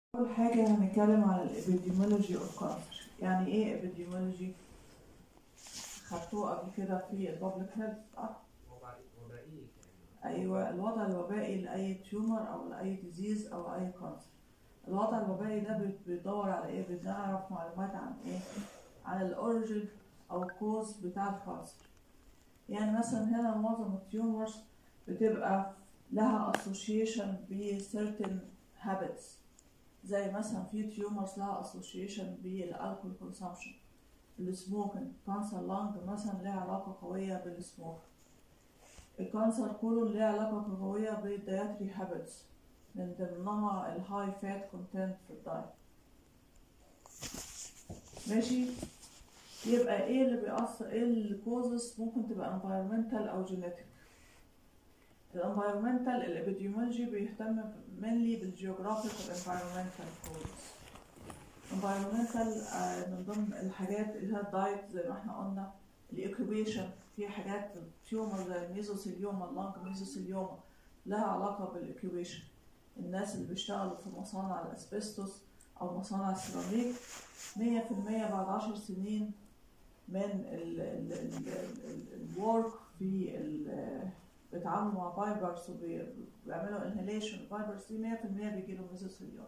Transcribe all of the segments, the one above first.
أول حاجة هنتكلم على الإبيديمولوجي أوف كانسر يعني إيه إبيديمولوجي؟ خدتوه قبل كده في البابليك هيلث صح؟ وبائية أيوة الوضع الوبائي لأي تيومر أو لأي ديزيز أو أي كانسر الوضع الوبائي ده بيت- بيدور على إيه؟ بنعرف معلومات عن إيه؟ عن الأوريجين أو الكوز بتاع الكانسر يعني مثلا هنا معظم التيومرز بتبقى لها association ب certain habits زي مثلا في تيومرز لها association بالالكول consumption السموكينج كانسر لانج مثلا لها علاقة قوية بالسموك الكانسر كولون ليه علاقة قوية بالدياتري هابتس من ضمنها الهاي فات كونتنت في الدايت ماشي يبقى ايه اللي بيأثر ايه الكوزس ممكن تبقى environmental او genetic الانفايرمنتال الابيديمولوجي بيهتم mainly بالجيوغرافيك والانفايرمنتال كوزز environmental آه، من ضمن الحاجات اللي هي الدايت زي ما احنا قلنا الاوكيبيشن في حاجات تيومر زي الميزوثيليوما اللانج ميزوثيليوما لها علاقة بالاوكيبيشن الناس اللي بيشتغلوا في مصانع الاسبستوس او مصانع السيراميك مية في المية بعد عشر سنين من الورك في ال- بيتعاملوا مع فايبرز وبيعملوا انهيليشن الفايبرز دي 100% بيجيلهم ميزوثيليوما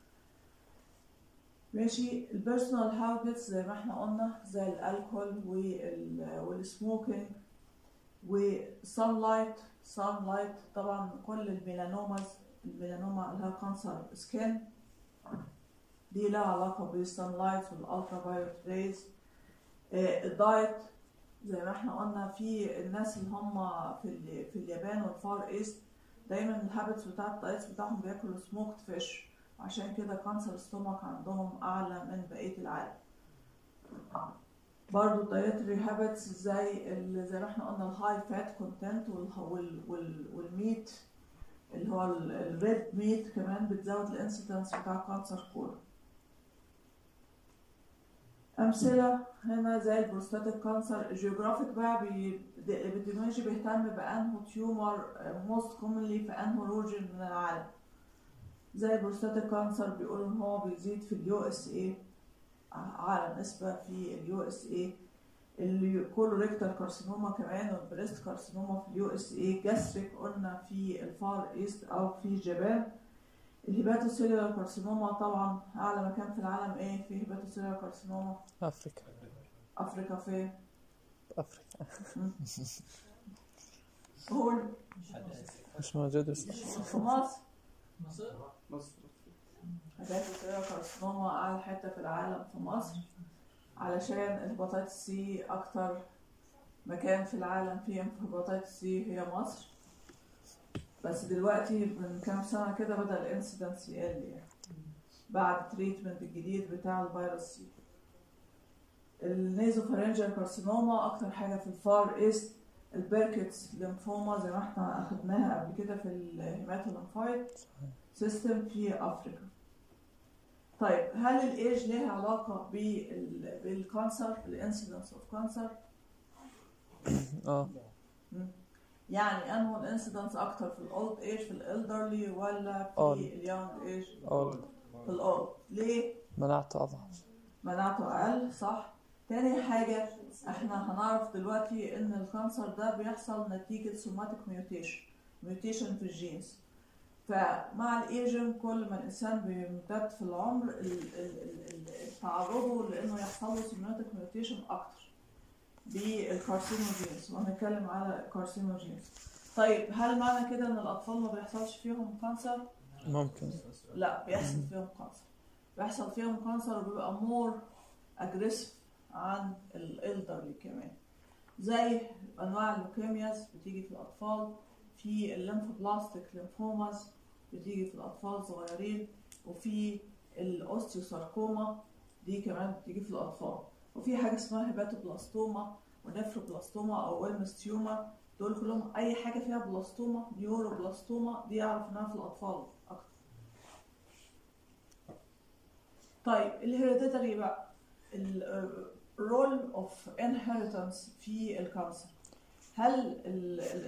ماشي البيرسونال هابتس زي ما احنا قلنا زي الالكول وال- والسموكينج والسان لايت سان لايت طبعا كل الميلانوماز الميلانوما اللي هي كانسر سكين دي لها علاقة بالسان لايت والالترا فايولت ريز الدايت زي ما احنا قلنا في الناس اللي هم في ال- في اليابان والفار ايست دايما الهابتس بتاع الدايتس بتاعهم بياكلوا سموكت فيش عشان كده كانسر ستومك عندهم اعلى من بقيه العالم برضو الدايتري هابتس زي ال- زي ما احنا قلنا الهاي فات كونتنت والميت اللي هو الريد ميت كمان بتزود الانسيدنس بتاع كانسر كولون أمثلة هنا زي البروستاتيك كانسر الجيوغرافيك بقى بي- الابيديمولوجي بيهتم بأنه تيومر موست كومنلي في أنه روجن من العالم زي البروستاتيك كانسر بيقولوا إن هو بيزيد في اليو اس اي أعلى نسبة في اليو اس اي الكولوريكتال كارسينوما كمان والبريست كارسينوما في اليو اس اي جاستريك قلنا في الفار ايست أو في اليابان الهيباتوسيلولار كارسينوما طبعا أعلى مكان في العالم ايه في هيباتوسيلولار كارسينوما أفريقيا أفريقيا فين؟ أفريقيا قول مش موجود بس في مصر مصر هيباتوسيلولار كارسينوما أعلى حتة في العالم في مصر علشان الهيباتيتس سي أكتر مكان في العالم فيه هيباتيتس سي هي مصر بس دلوقتي من كام سنة كده بدأ الانسيدنس يقل يعني بعد التريتمنت الجديد بتاع الفيروس سي النيزوفارنجيال كارسينوما أكتر حاجة في الفار ايست البيركتس ليمفوما زي ما احنا أخدناها قبل كده في الهيماتوليمفايت سيستم في أفريقيا طيب هل الايج ليها علاقة بال- بالكانسر الانسيدنس اوف كانسر اه يعني انه الانسيدنس اكتر في الاولد ايج في الالدرلي ولا في Old. اليونج ايج أولد في الاولد ليه مناعته أضعف مناعته اقل صح تاني حاجة احنا هنعرف دلوقتي ان الكانسر ده بيحصل نتيجة سوماتيك ميوتيشن ميوتيشن في الجينز فمع الايجن كل ما الانسان بيمتد في العمر ال- ال- ال- ال- تعرضه لانه يحصل له سوماتيك ميوتيشن اكتر بالكارسينوجينز وهنتكلم على الكارسينوجينز طيب هل معنى كده ان الاطفال ما بيحصلش فيهم كانسر ممكن لا بيحصل فيهم كانسر بيحصل فيهم كانسر وبيبقى مور اجريسيف عن الالدرلي كمان زي انواع اللوكيمياز بتيجي في الاطفال في الليمفوبلاستيك ليمفوماز بتيجي في الاطفال الصغيرين وفي الاوستيوساركوما دي كمان بتيجي في الاطفال وفي حاجه اسمها هيباتوبلاستوما ونفروبلاستوما او ويلمس تيومر دول كلهم اي حاجه فيها بلاستوما نيوروبلاستوما دي اعرف انها في الاطفال اكتر طيب الهيريديتري بقى الرول اوف انهيرتنس في الكانسر هل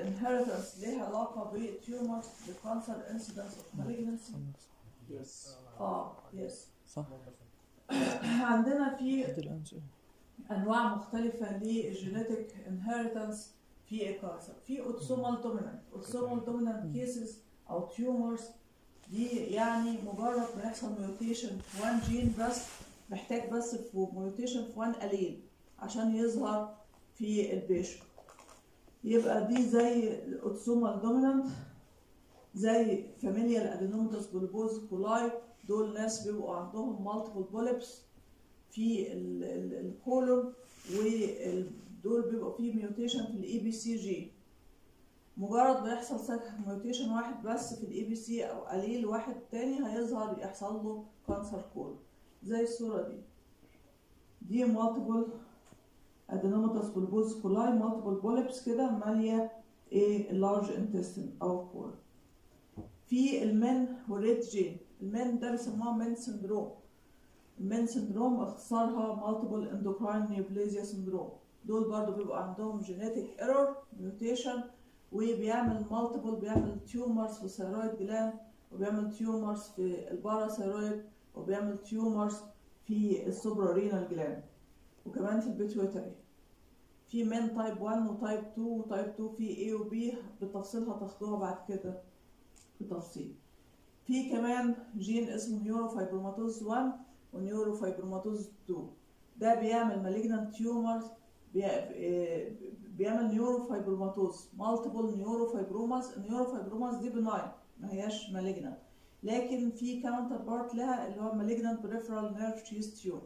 الانهيرتنس ليها علاقه بتيومر بكانسر انسيدنس اوف مالجنسي يس اه يس صح عندنا في هذا الآن سؤال. انواع مختلفه للجينيتك انهيرتنس في الكانسر في اوتوسومال دومينانت اوتوسومال دومينانت كيسز او تيومرز دي يعني مجرد ما يحصل ميوتيشن في وان جين بس محتاج بس في ميوتيشن في وان اليل عشان يظهر في البيشنت يبقى دي زي الاوتوسومال دومينانت زي فاميليال ادينوماتوس بوليبوز كولاي دول ناس بيبقوا عندهم مالتيبل بوليبس في ال- ال- الكولون ودول بيبقوا فيه ميوتيشن في الاي بي سي جي مجرد ما يحصل ميوتيشن واحد بس في الاي بي سي او قليل واحد تاني هيظهر يحصل له كانسر كولون زي الصورة دي دي مالتيبل ادينوماتوس بولبوز كولاي مالتيبل بوليبس كده مالية ايه اللارج انتستين او الكولون في المن والريد جين المن ده بيسموها من سندروم المن سندروم اختصارها مالتيبل اندوكراين نيوبليزيا سندروم دول برضو بيبقى عندهم جينيتك ايرور ميوتيشن وبيعمل مالتيبل بيعمل تيومرز في الثيرويد جلاند وبيعمل تيومرز في الباراثيرويد وبيعمل تيومرز في السوبرارينال جلاند وكمان في البيتويتري في من تايب 1 وتايب 2 وتايب 2 في A و B بتفصيلها تاخدوها بعد كده بتفصيل في كمان جين اسمه نيوروفايبروماتوز 1 ونيوروفايبروماتوز 2 ده بيعمل مالجنانت تيومرز بيعمل نيوروفايبروماتوز مالتيبل نيوروفايبروماز النيوروفايبروماز دي بناين ما هياش مالجنانت لكن في كاونتر بارت لها اللي هو مالجنانت بريفرال نيرف تشيز تيوم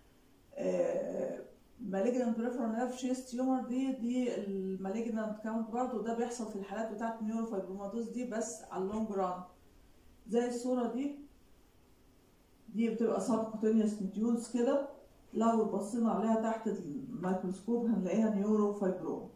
مالجنانت بريفرال نيرف تشيز تيومر دي دي المالجنانت كاونت بارت وده بيحصل في الحالات بتاعت النيوروفايبروماتوز دي بس على اللونج ران زي الصورة دي دي بتبقى سبكوتينيوس نوديولز كده لو بصينا عليها تحت الميكروسكوب هنلاقيها نيورو فايبروم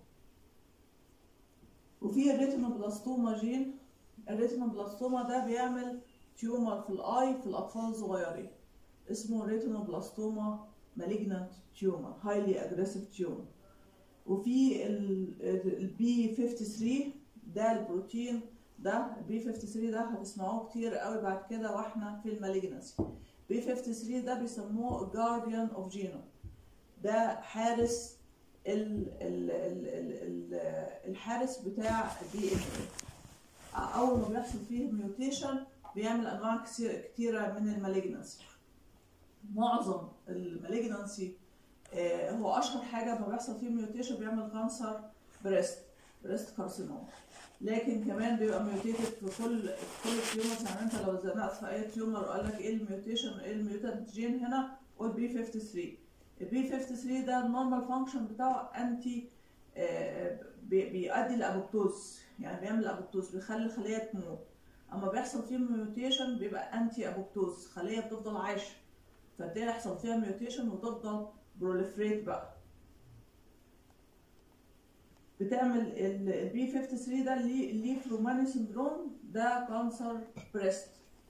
وفي الريتينوبلاستوما جين الريتينوبلاستوما ده بيعمل تيومر في الاي في الاطفال الصغيرين اسمه ريتينوبلاستوما مالجنانت تيومر هايلي اجريسيف تيومر وفي البي 53 ده البروتين ده البي 53 ده هتسمعوه كتير قوي بعد كده واحنا في المالجنسي بي 53 ده بيسموه جارديان اوف جينوم ده حارس ال ال ال ال ال الحارس بتاع الدي ان اول ما بيحصل فيه ميوتيشن بيعمل انواع كتير كتيره من المالجنسي معظم المالجنسي هو اشهر حاجه ما بيحصل فيه ميوتيشن بيعمل كانسر بريست بريست كارسينوم لكن كمان بيبقى ميوتيتد في كل في كل التيومرز يعني انت لو زنقت في اي تيومر وقال لك ايه الميوتيشن ايه الميوتنت جين هنا قول بي 53 البي 53 ده النورمال فانكشن بتاعه انتي آه بيؤدي لابوبتوز يعني بيعمل ابوبتوز بيخلي الخليه تموت اما بيحصل فيه ميوتيشن بيبقى انتي ابوبتوز خليه بتفضل عايشه فبتبتدي يحصل فيها ميوتيشن وتفضل بروليفريت بقى بتعمل البي 53 ده اللي اللي فروماني سندروم ده كانسر بريست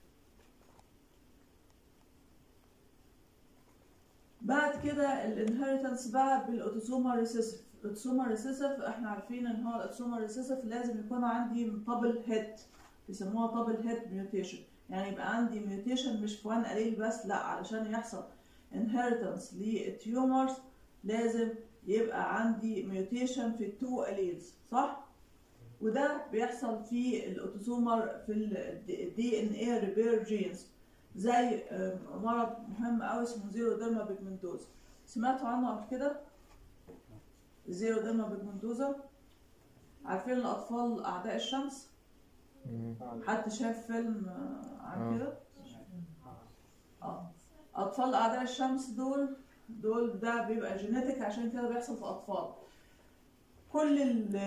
بعد كده الانهيرتنس بقى بالاوتوسومال ريسيسيف الاوتوسومال ريسيسيف احنا عارفين ان هو الاوتوسومال ريسيسيف لازم يكون عندي طبل هيد بيسموها طبل هيد ميوتيشن يعني يبقى عندي ميوتيشن مش في وان قليل بس لا علشان يحصل انهيرتنس للتيومرز لازم يبقى عندي ميوتيشن في التو اليلز صح وده بيحصل في الاوتوسومر في الدي ان اي ريبير جينز زي مرض مهم قوي اسمه زيرو ديرما بيجمنتوزا سمعتوا عنه قبل كده زيرو ديرما بيجمنتوزا عارفين الاطفال اعداء الشمس حد شاف فيلم عن كده اه اطفال اعداء الشمس دول دول ده بيبقى جينيتك عشان كده بيحصل في اطفال كل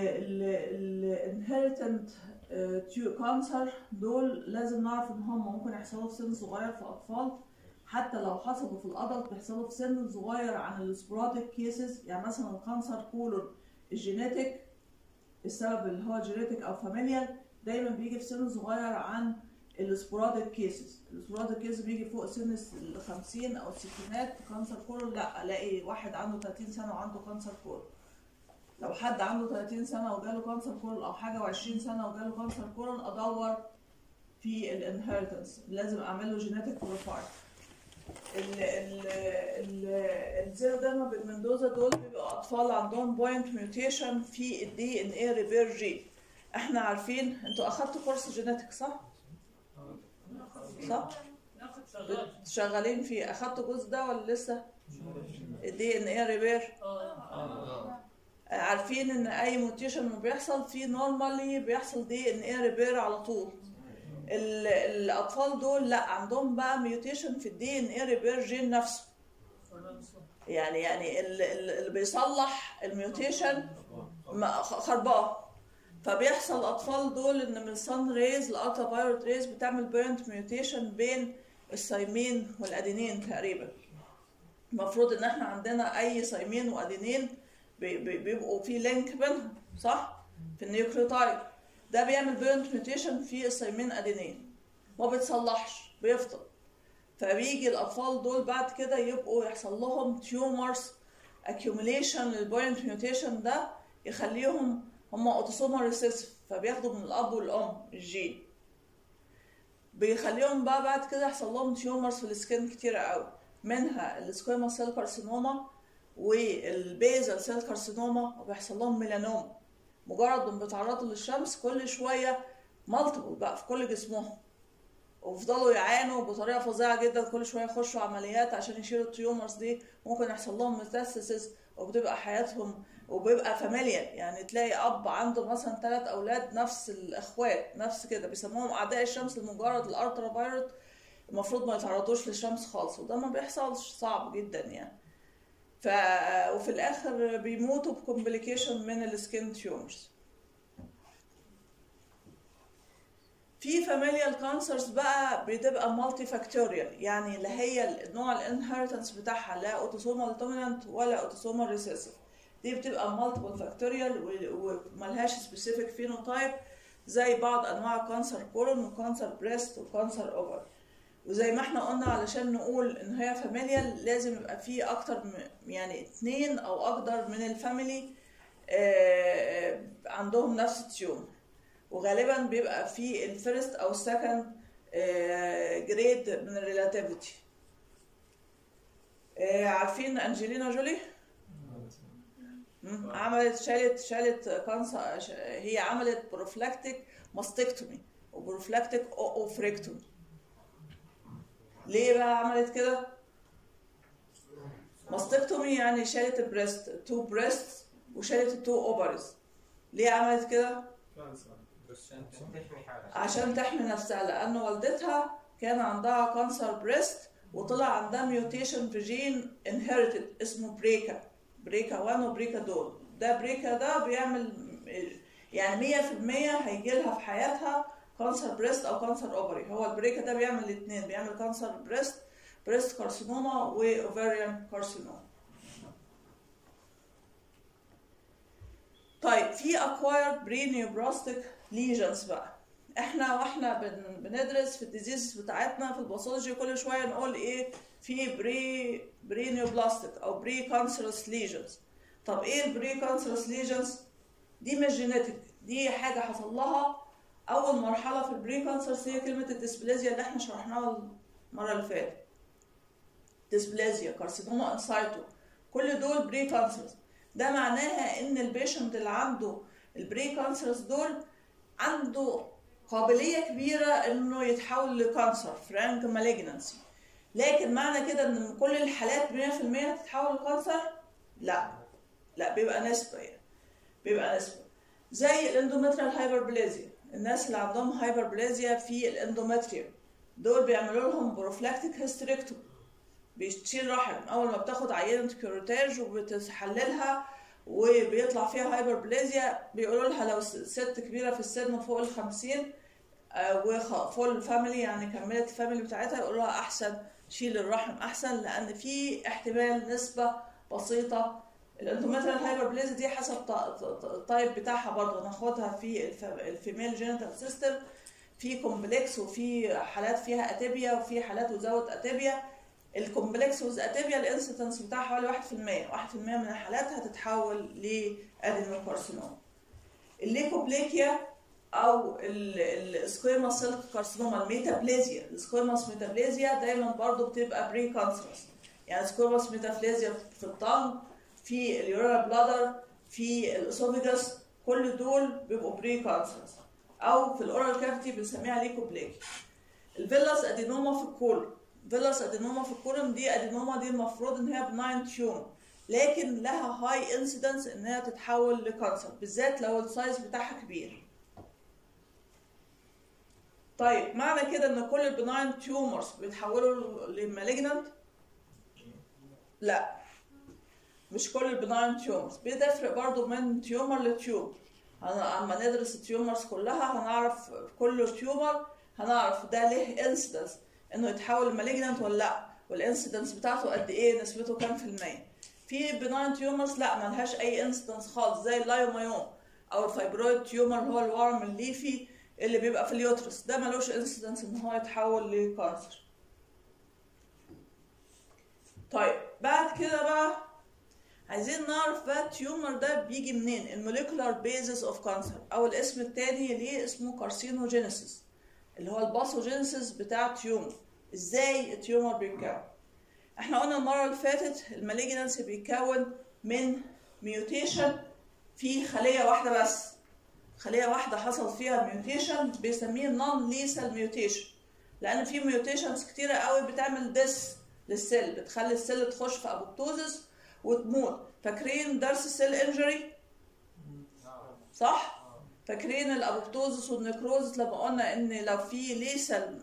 الانهيرتنت كانسر دول لازم نعرف ان هم ممكن يحصلوا في سن صغير في الاطفال حتى لو حصلوا في الادلت بيحصلوا في سن صغير عن السبوراديك كيسز يعني مثلا الكانسر كولون الجينيتك السبب اللي هو جينيتك او فاميليال دايما بيجي في سن صغير عن السبوراديك كيسز السبوراديك كيس بيجي فوق سن ال 50 او الستينات كانسر كولون لا الاقي واحد عنده 30 سنه وعنده كانسر كولون لو حد عنده 30 سنه وجاله كانسر كولون او حاجه و20 سنه وجاله كانسر كولون ادور في الانهيرتنس لازم اعمل له جينيتك بروفايل ال ال ال الزيروديرما بالمندوزا دول بيبقوا اطفال عندهم بوينت ميوتيشن في الدي ان اي ريبير جين احنا عارفين انتوا اخدتوا كورس جينيتك صح؟ صح؟ شغالين فيه اخدتوا الجزء ده ولا لسه؟ الدي ان اي ريبير عارفين ان اي موتيشن ما بيحصل فيه نورمالي بيحصل دي ان اي ريبير على طول ال- الاطفال دول لا عندهم بقى ميوتيشن في الدي ان اي ريبير جين نفسه يعني يعني ال- ال- اللي بيصلح الميوتيشن ما- خ- خربان فبيحصل الاطفال دول ان من السن ريز لالترا فايولت ريز بتعمل بوينت ميوتيشن بين السايمين والادينين تقريبا المفروض ان احنا عندنا اي سايمين وادينين بي- بي- بيبقوا في لينك بينهم صح في النيوكليوتايد ده بيعمل بوينت ميوتيشن في السايمين ادينين ما بيتصلحش بيفضل فبيجي الاطفال دول بعد كده يبقوا يحصل لهم تيومرز accumulation للبوينت ميوتيشن ده يخليهم هم اوتوسومال ريسيسيف فبياخدوا من الاب والام الجين بيخليهم بقى بعد كده يحصل لهم تيومرز في السكين كتيرة قوي منها السكويما سيل كارسينوما والبيزل سيل كارسينوما وبيحصل لهم ميلانوما مجرد ما بيتعرضوا للشمس كل شويه مالتيبل بقى في كل جسمهم ويفضلوا يعانوا بطريقه فظيعه جدا كل شويه يخشوا عمليات عشان يشيلوا التيومرز دي ممكن يحصل لهم ميتاستاسيس وبتبقى حياتهم وبيبقى فاميليا يعني تلاقي اب عنده مثلا ثلاث اولاد نفس الاخوات نفس كده بيسموهم اعداء الشمس لمجرد الالترا فايروت المفروض ما يتعرضوش للشمس خالص وده ما بيحصلش صعب جدا يعني ف وفي الاخر بيموتوا بكومبليكيشن من السكين تيومرز في فاميليال كانسرز بقى بتبقى مالتي فاكتوريال يعني اللي هي نوع الانهيرتنس بتاعها لا اوتوسومال دومينانت ولا اوتوسومال ريسيسيف دي بتبقى مالتيبل فاكتوريال وملهاش سبيسيفيك فينوتايب زي بعض انواع كانسر كولون وكانسر بريست وكانسر اوفر وزي ما احنا قلنا علشان نقول ان هي فاميليال لازم يبقى في اكتر من يعني اتنين او اكتر من الفاميلي آه، عندهم نفس التيوم وغالبا بيبقى في الفيرست او السكند جريد من الريلاتيفيتي عارفين انجلينا جولي مم. عملت شالت شالت كانسر ش- هي عملت بروفلاكتيك ماستكتومي وبروفلاكتيك اوفريكتومي ليه بقى عملت كده ماستكتومي يعني شالت البريست تو بريست وشالت التو اوفرز ليه عملت كده تحمي حالك عشان تحمي نفسها لان والدتها كان عندها كانسر بريست وطلع عندها ميوتيشن في جين انهيرتد اسمه بريكا بريكا 1 وبريكا دول ده بريكا ده بيعمل يعني 100% هيجي لها في حياتها كانسر بريست او كانسر اوفري هو البريكا ده بيعمل الاثنين بيعمل كانسر بريست بريست كارسينوما واوفريان كارسينوما طيب في acquired برينيوبلاستيك ليجنز بقى احنا واحنا بن بندرس في الديزيز بتاعتنا في الباثولوجي كل شويه نقول ايه في بري برينيوبلاستيك او بري كانسرس ليجنز طب ايه البري كانسرس ليجنز دي مش جينيتك دي حاجه حصل لها اول مرحله في البري كانسرس هي كلمه الديسبلازيا اللي احنا شرحناها المره اللي فاتت ديسبلازيا كارسينوما انسايتو كل دول بري كانسرس ده معناها ان البيشنت اللي عنده البري كانسرز دول عنده قابلية كبيرة انه يتحول لكانسر فرانك مالجنسي لكن معنى كده ان كل الحالات 100% تتحول لكانسر لا لا بيبقى نسبة يعني بيبقى نسبة زي الاندومتريال هايبربلازيا الناس اللي عندهم هايبربلازيا في الاندومتريوم دول بيعملوا لهم بروفلاكتيك هيستريكتومي بتشيل رحم اول ما بتاخد عينه كيروتاج وبتحللها وبيطلع فيها هايبربلازيا بيقولوا لها لو ست كبيره في السن فوق ال 50 وفوق الفاميلي يعني كملت الفاميلي بتاعتها يقولوا لها احسن شيل الرحم احسن لان في احتمال نسبه بسيطه الاندومتريال هايبربلازيا دي حسب ط- ط- ط- التايب بتاعها برضه ناخدها في الف- الفيميل جينيتال سيستم في كومبلكس وفي حالات فيها اتيبيا وفي حالات وزود اتيبيا الكومبلكس وز اتيبيا الانسيدنس بتاعها حوالي 1% 1% من الحالات هتتحول لادينوكارسينوما الليكوبليكيا او السكويموس سيل كارسينوما الميتابليزيا السكويموس ميتابليزيا دايما برضو بتبقى بري كانسرس يعني سكويموس ميتابليزيا في الطنج في اليورينال بلادر في الاسوفيجاس كل دول بيبقوا بري كانسرس او في الاورال كافيتي بنسميها ليكوبليك الفيلاس ادينوما في الكولون فيلاس ادينوما في الكولون دي ادينوما دي المفروض ان هي بناين تيوم لكن لها هاي انسيدنس ان هي تتحول لكانسر بالذات لو السايز بتاعها كبير طيب معنى كده ان كل البناين تيومرز بيتحولوا لمالجنانت لا مش كل البناين تيومرز بتفرق برضو من تيومر لتيومر اما ندرس التيومرز كلها هنعرف كل تيومر هنعرف ده ليه انسيدنس انه يتحول لمالجنانت ولا لا والانسيدنس بتاعته قد ايه نسبته كام في المية في بناين تيومرز لا ملهاش اي انسيدنس خالص زي اللايومايوم او الفايبرويد تيومر هو الورم الليفي اللي بيبقى في اليوترس ده ملوش انسيدنس ان هو يتحول لكانسر طيب بعد كده بقى عايزين نعرف بقى التيومر ده بيجي منين الموليكولار بيزس اوف كانسر او الاسم التاني ليه اسمه كارسينوجينيسيس اللي هو الباثوجينيسيس بتاع التيومر ازاي التيومر بيتكون احنا قلنا المره اللي فاتت المالجنسي بيتكون من ميوتيشن في خليه واحده بس خليه واحده حصل فيها ميوتيشن بيسميه نون ليسال ميوتيشن لان في ميوتيشنز كتيره قوي بتعمل ديس للسيل بتخلي السيل تخش في ابوبتوزس وتموت فاكرين درس السيل انجري صح فاكرين الابوبتوزس والنكروزس لما قلنا ان لو في ليسال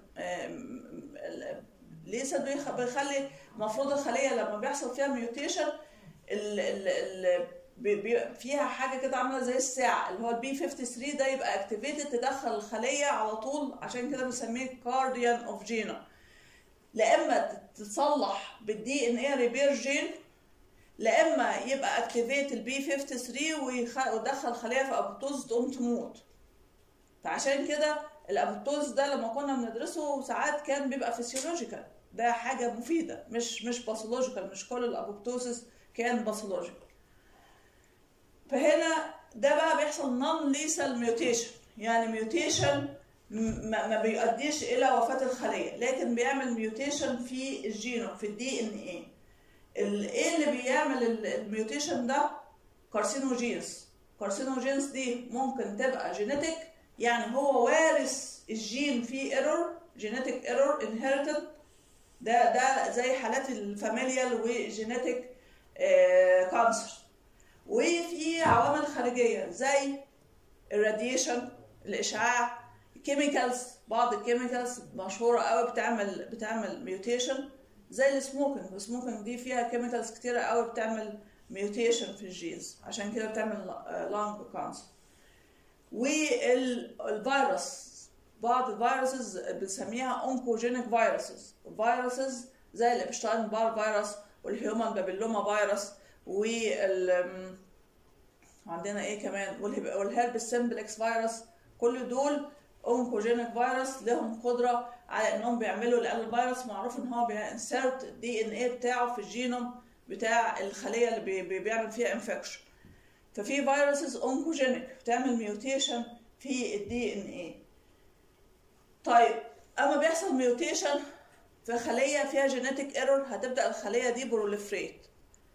ليسال بيخلي المفروض الخليه لما بيحصل فيها ميوتيشن ال ال ال بي فيها حاجه كده عامله زي الساعه اللي هو البي 53 ده يبقى اكتيفيتد تدخل الخليه على طول عشان كده بنسميه كارديان اوف جينا لا اما تتصلح بالدي ان اي ريبير جين لا اما يبقى اكتيفيت البي 53 ويدخل خليه في ابوتوز تقوم تموت فعشان كده الابوتوز ده لما كنا بندرسه ساعات كان بيبقى فيسيولوجيكال ده حاجه مفيده مش مش باثولوجيكال مش كل الابوبتوزس كان باثولوجيكال فهنا ده بقى بيحصل نون ليسال ميوتيشن يعني ميوتيشن ما, ما بيؤديش الى وفاه الخليه لكن بيعمل ميوتيشن في الجينوم في الدي ان ايه ايه اللي بيعمل الميوتيشن ده كارسينوجينز كارسينوجينز دي ممكن تبقى جينيتك يعني هو وارث الجين فيه ايرور جينيتك ايرور انهيرتد ده ده زي حالات الفاميليال وجينيتك كانسر وفي عوامل خارجيه زي الراديشن الاشعاع كيميكالز بعض الكيميكالز مشهوره قوي بتعمل بتعمل ميوتيشن زي السموكينج السموكينج دي فيها كيميكالز كتيره قوي بتعمل ميوتيشن في الجينز عشان كده بتعمل لانج كانسر والفيروس بعض الفيروسز بنسميها اونكوجينيك فيروسز فيروسز زي الابشتاين بار فيروس والهيومن بابيلوما فيروس وال عندنا ايه كمان والهرب سمبلكس فيروس كل دول اونكوجينيك فيروس لهم قدره على انهم بيعملوا لان الفيروس معروف ان هو بينسرت الدي ان ايه بتاعه في الجينوم بتاع الخليه اللي بي بيعمل فيها انفكشن ففي فيروسز اونكوجينيك بتعمل ميوتيشن في الدي ان ايه طيب اما بيحصل ميوتيشن في خليه فيها جينيتك ايرور هتبدا الخليه دي بروليفريت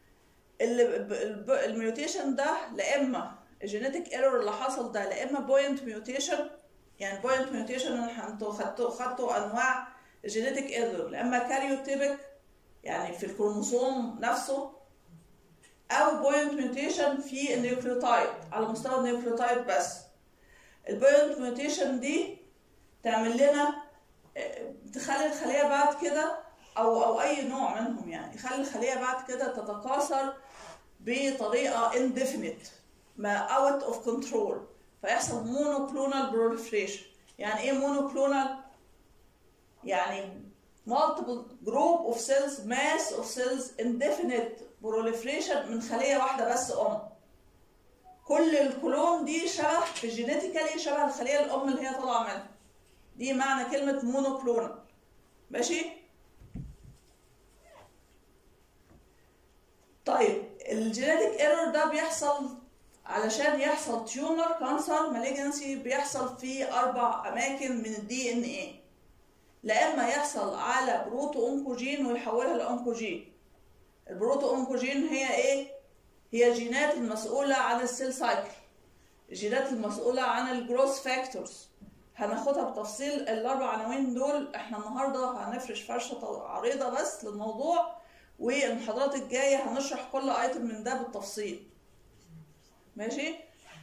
الميوتيشن ده لا اما الجينيتك ايرور اللي حصل ده لا اما بوينت ميوتيشن يعني بوينت ميوتيشن انتوا خدتوا خدتوا انواع الجينيتك ايرور لا اما كاريوتيبك يعني في الكروموسوم نفسه او بوينت ميوتيشن في النيوكليوتايد على مستوى النيوكليوتايد بس البوينت ميوتيشن دي تعمل لنا تخلي الخليه بعد كده او او اي نوع منهم يعني يخلي الخليه بعد كده تتكاثر بطريقه indefinite ما out of control فيحصل monoclonal proliferation يعني ايه monoclonal يعني multiple group of cells mass of cells indefinite proliferation من خليه واحده بس ام كل الكلون دي شبه في جينيتيكالي شبه الخليه الام اللي هي طالعه منها دي معنى كلمه مونوكلونال ماشي طيب الجينيتك ايرور ده بيحصل علشان يحصل تيومر كانسر مالجنسي بيحصل في اربع اماكن من الدي ان ايه لا اما يحصل على بروتو اونكوجين ويحولها لانكوجين البروتو اونكوجين هي ايه هي جينات المسؤوله عن السيل سايكل الجينات المسؤوله عن الجروث فاكتورز هناخدها بتفصيل الاربع عناوين دول احنا النهارده هنفرش فرشه عريضه بس للموضوع والمحاضرات الجايه هنشرح كل ايتم من ده بالتفصيل ماشي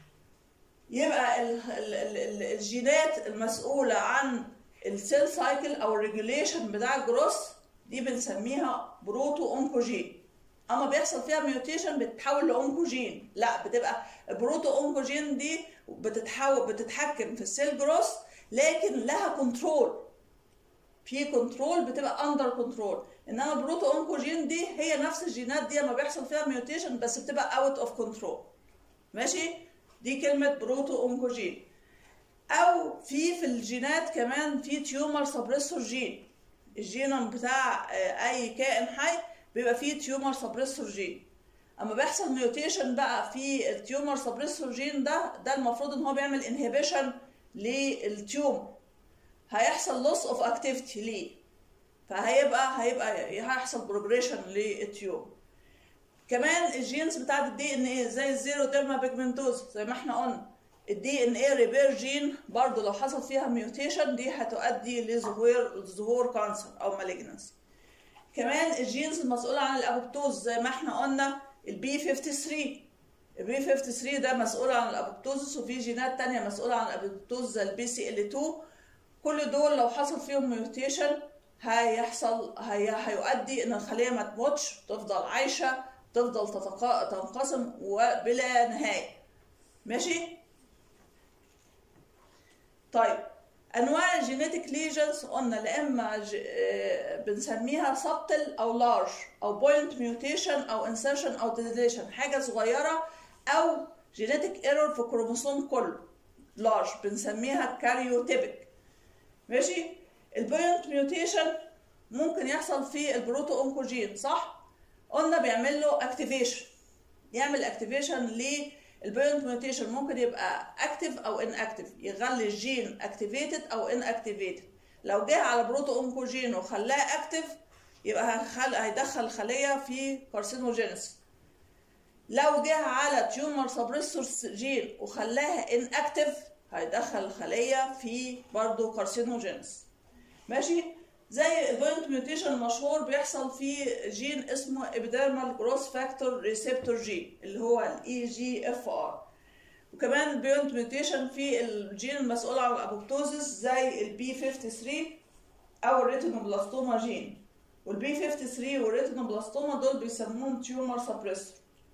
يبقى ال ال ال ال الجينات المسؤوله عن السيل سايكل او الريجوليشن بتاع الجروث دي بنسميها بروتو اونكوجين اما بيحصل فيها ميوتيشن بتتحول لانكوجين لا بتبقى البروتو اونكوجين دي بتتحول بتتحكم في السيل جروث لكن لها كنترول في كنترول بتبقى اندر كنترول انما البروتو اونكوجين دي هي نفس الجينات دي لما بيحصل فيها ميوتيشن بس بتبقى اوت اوف كنترول ماشي دي كلمه بروتو اونكوجين او في في الجينات كمان في تيومر سبريسور جين الجينوم بتاع آه، اي كائن حي بيبقى فيه تيومر سبريسور جين اما بيحصل ميوتيشن بقى في التيومر سبريسور جين ده ده المفروض ان هو بيعمل انهبيشن للتيومر هيحصل لوس اوف اكتيفيتي ليه فهيبقى هيبقى هيحصل بروجريشن للتيومر كمان الجينز بتاعت الدي ان ايه زي الزيرو ديرما بيجمنتوز زي ما احنا قلنا الدي ان ايه ريبير جين برضو لو حصل فيها ميوتيشن دي هتؤدي لظهور ظهور كانسر او مالجنسي كمان الجينز المسؤولة عن الابوبتوز زي ما احنا قلنا البي 53 البي 53 ده مسؤول عن الابوبتوزس وفي جينات تانية مسؤولة عن الابوبتوز زي البي سي ال 2 كل دول لو حصل فيهم ميوتيشن هيحصل هي هيؤدي ان الخلية ما تموتش تفضل عايشة تفضل تتقا... تنقسم وبلا نهاية ماشي طيب انواع الجينيتك ليجنز قلنا لا اما ج... آه، بنسميها سبتل او لارج او بوينت ميوتيشن او انسرشن او ديليشن حاجه صغيره او جينيتك ايرور في الكروموسوم كله لارج بنسميها كاريوتيبك ماشي البوينت ميوتيشن ممكن يحصل في البروتو اونكوجين صح قلنا بيعمل له اكتيفيشن يعمل اكتيفيشن للبوينت ميوتيشن ممكن يبقى اكتف او ان اكتف يخلي الجين اكتيفيتد او ان اكتيفيتد لو جه على بروتو اونكوجين وخلاه اكتف يبقى هيخل... هيدخل الخليه في كارسينوجينيس لو جه على تيومر سبريسور جين وخلاها ان اكتف هيدخل الخليه في برضه كارسينوجينيس ماشي زي البوينت ميوتيشن المشهور بيحصل في جين اسمه ابيديرمال جروس فاكتور ريسبتور جين اللي هو الاي جي اف ار وكمان البوينت ميوتيشن في الجين المسؤول عن الابوبتوزيس زي البي 53 او الريتينوبلاستوما جين والبي 53 والريتينوبلاستوما دول بيسموهم تيومر سبريسور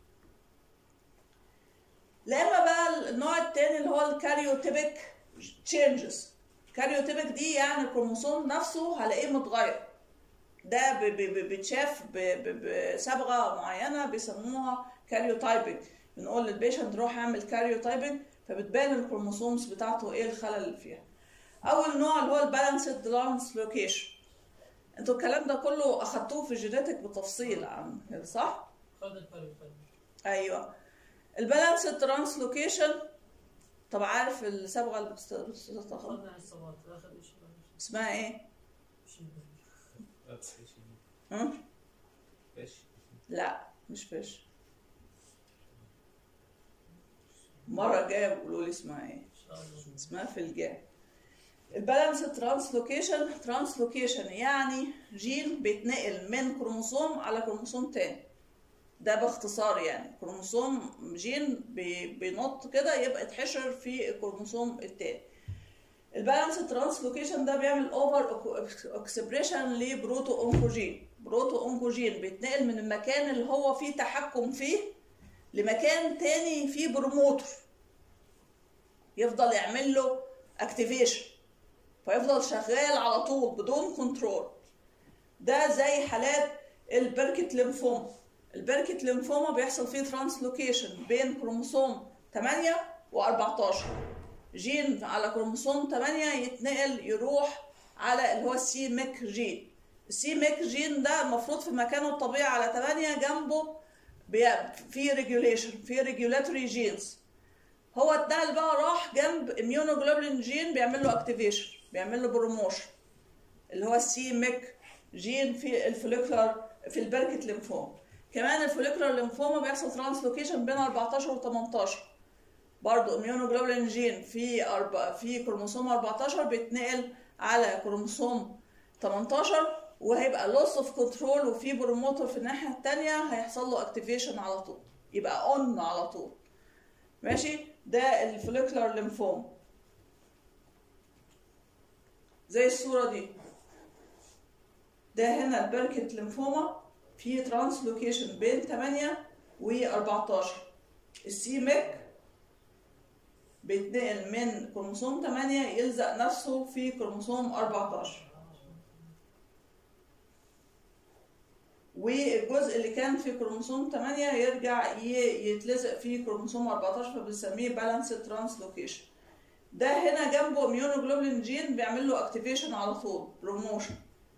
لما بقى النوع التاني اللي هو الكاريوتيبك تشينجز كاريوتيبك دي يعني الكروموسوم نفسه هلاقيه متغير ده ب- ب- ب- بيتشاف ب- ب- بصبغه معينه بيسموها كاريوتايبنج بنقول للبيشنت روح اعمل كاريوتايبنج فبتبان الكروموسومز بتاعته ايه الخلل اللي فيها اول نوع اللي هو البالانسد ترانسلوكيشن انتوا الكلام ده كله اخدتوه في الجينيتك بتفصيل عن كده صح خد الفرق فرق ايوه البالانس ترانسلوكيشن طب عارف الصبغه اللي بتست- بتستخدم خدنا الصبات اخر شيء اسمها ايه؟ شيء هم؟ فيش لا مش فيش المره الجايه بيقولوا لي اسمها ايه ان شاء الله اسمها فلجان البالانس ترانسلوكيشن ترانسلوكيشن يعني جين بيتنقل من كروموسوم على كروموسوم تاني ده باختصار يعني كروموسوم جين بي- بينط كده يبقى اتحشر في الكروموسوم التاني البالانس ترانسلوكيشن ده بيعمل اوفر اكسبريشن لبروتو اونكوجين بروتو اونكوجين بيتنقل من المكان اللي هو فيه تحكم فيه لمكان تاني فيه بروموتور يفضل يعمل له اكتيفيشن فيفضل شغال على طول بدون كنترول ده زي حالات البركة ليمفوما البركة ليمفوما بيحصل فيه ترانسلوكيشن بين كروموسوم 8 و14 جين على كروموسوم 8 يتنقل يروح على اللي هو السي ميك جين السي ميك جين ده المفروض في مكانه الطبيعي على 8 جنبه بي- في ريجوليشن في ريجولاتوري جينز هو اتنقل بقى راح جنب اميونوجلوبولين جين بيعمل له اكتيفيشن بيعمل له بروموشن اللي هو السي ميك جين في الفوليكولار في البركة ليمفوما كمان الفوليكولار ليمفوما بيحصل ترانسلوكيشن بين 14 و 18 برضه اميونوجلوبولين جين في أرب... في كروموسوم 14 بيتنقل على كروموسوم 18 وهيبقى لوس اوف كنترول وفي بروموتور في الناحيه الثانيه هيحصل له اكتيفيشن على طول يبقى اون على طول ماشي ده الفوليكولار ليمفوما زي الصوره دي ده هنا البركة ليمفوما في ترانسلوكيشن بين 8 و 14 السي ميك بيتنقل من كروموسوم 8 يلزق نفسه في كروموسوم 14 والجزء اللي كان في كروموسوم 8 يرجع ي- يتلزق في كروموسوم 14 فبنسميه بالانس ترانسلوكيشن ده هنا جنبه اميونوجلوبولين جين بيعمل له اكتيفيشن على طول بروموشن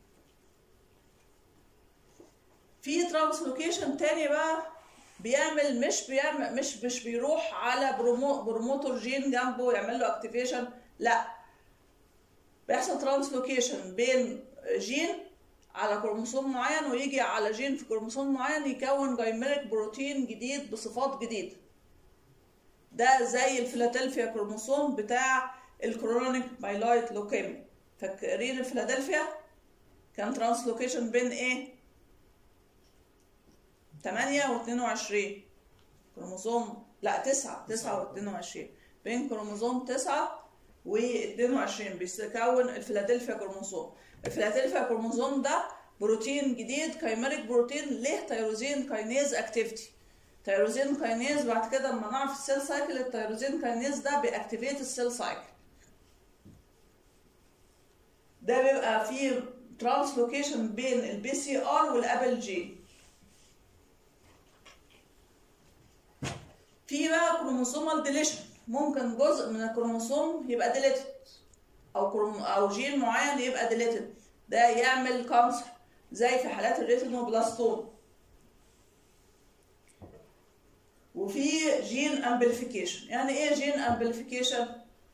في ترانسلوكيشن تاني بقى بيعمل مش بيعمل مش مش بيروح على برومو بروموتور جين جنبه يعمل له اكتيفيشن لا بيحصل ترانسلوكيشن بين جين على كروموسوم معين ويجي على جين في كروموسوم معين يكون جايميريك بروتين جديد بصفات جديده ده زي الفيلادلفيا كروموسوم بتاع الكرونيك مايلويد لوكيميا فاكرين الفيلادلفيا كان ترانسلوكيشن بين ايه 8 و 22 كروموسوم لا 9 9 و 22 بين كروموسوم 9 و 22 بيكون الفيلادلفيا كروموسوم الفيلادلفيا كروموسوم ده بروتين جديد كايميريك بروتين ليه تيروزين كاينيز اكتيفيتي تيروزين كاينيز بعد كده لما نعرف السيل سايكل التيروزين كاينيز ده بيأكتيفيت السيل سايكل ده بيبقى فيه ترانسلوكيشن بين البي سي ار والابل جي في بقى كروموسومال ديليشن ممكن جزء من الكروموسوم يبقى ديليتد او كروم او جين معين يبقى ديليتد ده يعمل كانسر زي في حالات الريتينوبلاستوم وفي جين امبليفيكيشن يعني ايه جين امبليفيكيشن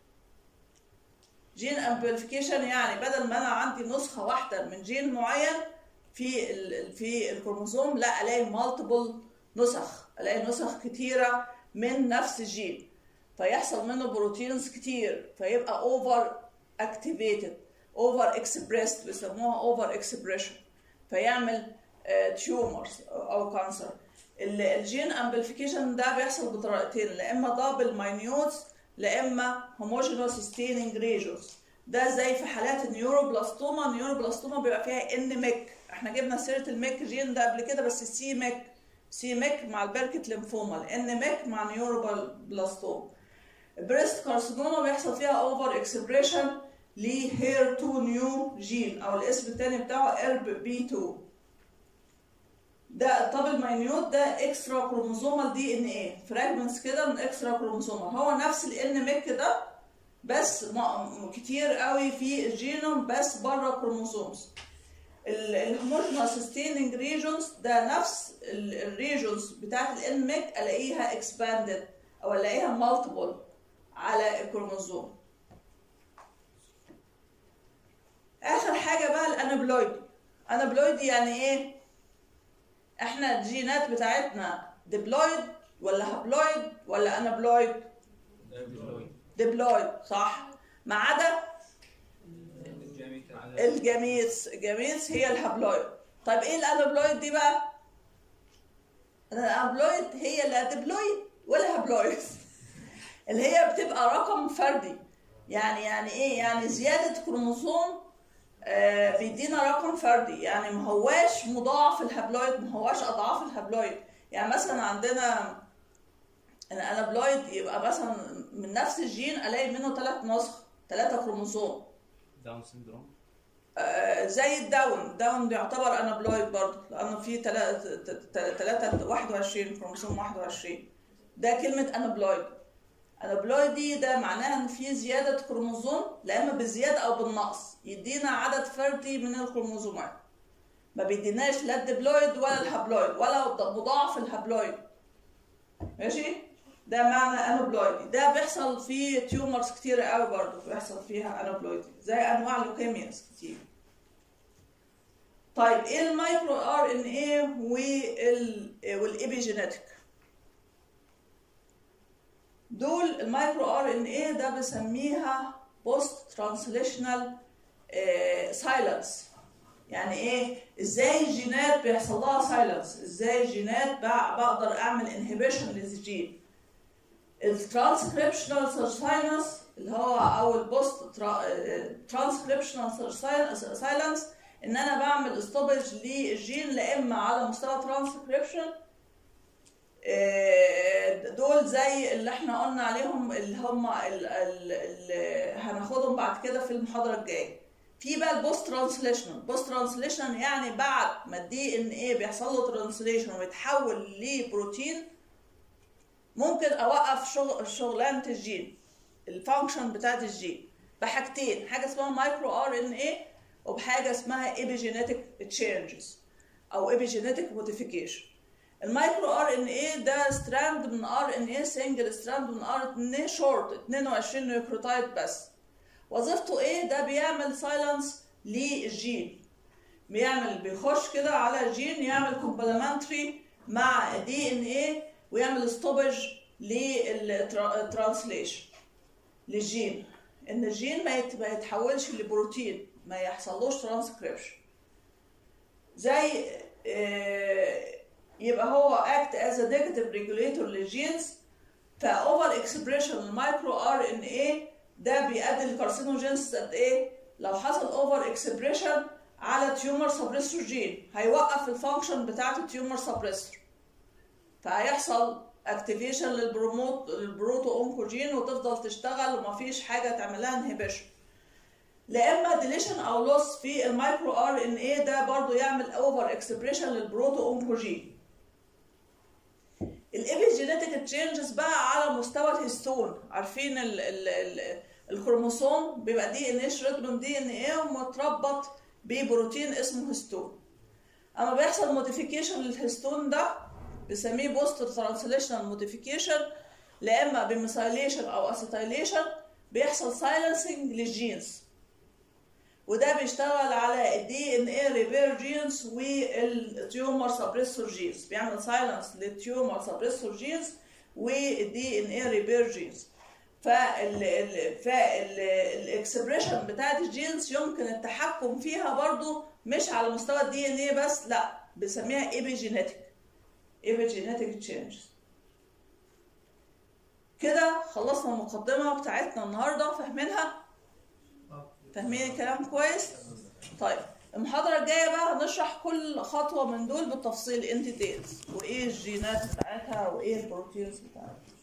جين امبليفيكيشن يعني بدل ما انا عندي نسخه واحده من جين معين في ال في الكروموسوم لا الاقي مالتيبل نسخ الاقي نسخ كتيره من نفس الجين فيحصل منه بروتينز كتير فيبقى اوفر اكتيفيتد اوفر اكسبريسد بيسموها اوفر اكسبريشن فيعمل تيومرز او كانسر الجين امبليفيكيشن ده بيحصل بطريقتين لا اما دبل ماينيوتس لا اما هوموجينوس ستيننج ريجوز ده زي في حالات النيوروبلاستوما النيوروبلاستوما بيبقى فيها ان ميك احنا جبنا سيره الميك جين ده قبل كده بس السي ميك سي ميك مع البركة ليمفوما الان ميك مع نيوروبلاستوما بريست كارسينوما بيحصل فيها اوفر اكسبريشن لهير 2 نيو جين او الاسم التاني بتاعه ارب بي 2 ده الطابل ماينيوت ده اكسترا كروموزومال دي ان ايه فراجمنتس كده من اكسترا كروموزومال هو نفس الان ميك ده بس م- كتير قوي في الجينوم بس بره كروموسومز الهوموجينوس ستيننج ريجونز ده نفس الريجونز بتاعت الان ميك الاقيها اكسباندد او الاقيها مالتيبل على الكروموزوم اخر حاجه بقى الانابلويد انابلويد يعني ايه احنا الجينات بتاعتنا ديبلويد ولا هابلويد ولا انابلويد ديبلويد صح ما عدا الجميس الجميس هي الهابلويد طيب ايه الانابلويد دي بقى الانابلويد هي لا ديبلويد ولا هابلويد اللي هي بتبقى رقم فردي يعني يعني ايه يعني زياده كروموسوم آه بيدينا رقم فردي يعني ما هواش مضاعف الهابلويد ما هواش اضعاف الهابلويد يعني مثلا عندنا الانابلويد يبقى مثلا من نفس الجين الاقي منه ثلاث نسخ ثلاثه كروموسوم داون سيندروم آه، زي الداون داون بيعتبر انابلويد برضه لانه في 3 21 كروموسوم 21 ده كلمه انابلويد انابلويد دي ده معناها ان في زياده كروموسوم لا اما بالزياده او بالنقص يدينا عدد فردي من الكروموسومات ما بيديناش لا الدبلويد ولا الهابلويد ولا مضاعف الهابلويد ماشي ده معنى انوبلويدي ده بيحصل في تيومرز كتير قوي برضه بيحصل فيها انوبلويدي زي انواع اللوكيمياز كتير طيب ايه المايكرو ار ان ايه وال والايبيجينيتك دول المايكرو ار ان ايه ده بسميها بوست ترانسليشنال سايلنس يعني ايه ازاي الجينات بيحصل لها سايلنس ازاي الجينات بق- بقدر اعمل انهبيشن للجين الترانسكريبشنال سايلنس اللي هو او البوست ترانسكريبشنال سايلنس ان انا بعمل ستوبج للجين لا اما على مستوى ترانسكريبشن دول زي اللي احنا قلنا عليهم اللي هم ال- ال- ال- هناخدهم بعد كده في المحاضره الجايه في بقى البوست ترانسليشن البوست ترانسليشن يعني بعد ما الدي ان ايه بيحصل له ترانسليشن ويتحول لبروتين ممكن اوقف شغل شغلانه الجين الفانكشن بتاعت الجين بحاجتين حاجه اسمها مايكرو ار ان ايه وبحاجه اسمها ايبيجينيتك تشينجز او ايبيجينيتك موديفيكيشن المايكرو ار ان ايه ده ستراند من ار ان ايه سنجل ستراند من ار ان ايه شورت 22 نيوكليوتايد بس وظيفته ايه ده بيعمل سايلنس للجين بيعمل بيخش كده على الجين يعمل كومبلمنتري مع دي ان ايه ويعمل ستوبج للترانسليشن للجين ان الجين ما يت- ما يتحولش لبروتين ما يحصلوش ترانسكريبشن زي آه، يبقى هو act as a negative regulator للجينز فاوفر اكسبريشن المايكرو ار ان ايه ده بيؤدي لكارسينوجينز قد ايه لو حصل اوفر اكسبريشن على تيومر سبريسور جين هيوقف الفانكشن بتاعت التيومر سبريسور فهيحصل اكتيفيشن للبروموت للبروتو اونكوجين وتفضل تشتغل ومفيش حاجه تعمل لها انهبيشن لا اما ديليشن او لوس في المايكرو ار ان ايه ده برضو يعمل اوفر اكسبريشن للبروتو اونكوجين الايبيجينيتك تشينجز بقى على مستوى الهستون عارفين ال ال ال الكروموسوم بيبقى دي ان ايه شريط من دي ان ايه ومتربط ببروتين اسمه هستون اما بيحصل موديفيكيشن للهستون ده بنسميه بوست ترانسليشنال موديفيكيشن لا اما بميثايليشن او اسيتايليشن بيحصل سايلنسنج للجينز وده بيشتغل على الدي ان اي ريبير جينز والتيومر سبريسور جينز بيعمل سايلنس للتيومر سبريسور جينز والدي ان اي ريبير جينز فال ال- فال الاكسبريشن بتاعت الجينز يمكن التحكم فيها برضو مش على مستوى الدي ان اي بس لا بنسميها ايبيجينيتك ايبيجينيتك تشينجز كده خلصنا المقدمه بتاعتنا النهارده فاهمينها فاهمين الكلام كويس طيب المحاضرة الجاية بقى هنشرح كل خطوة من دول بالتفصيل ان ديتيلز وايه الجينات بتاعتها وايه البروتينز بتاعتها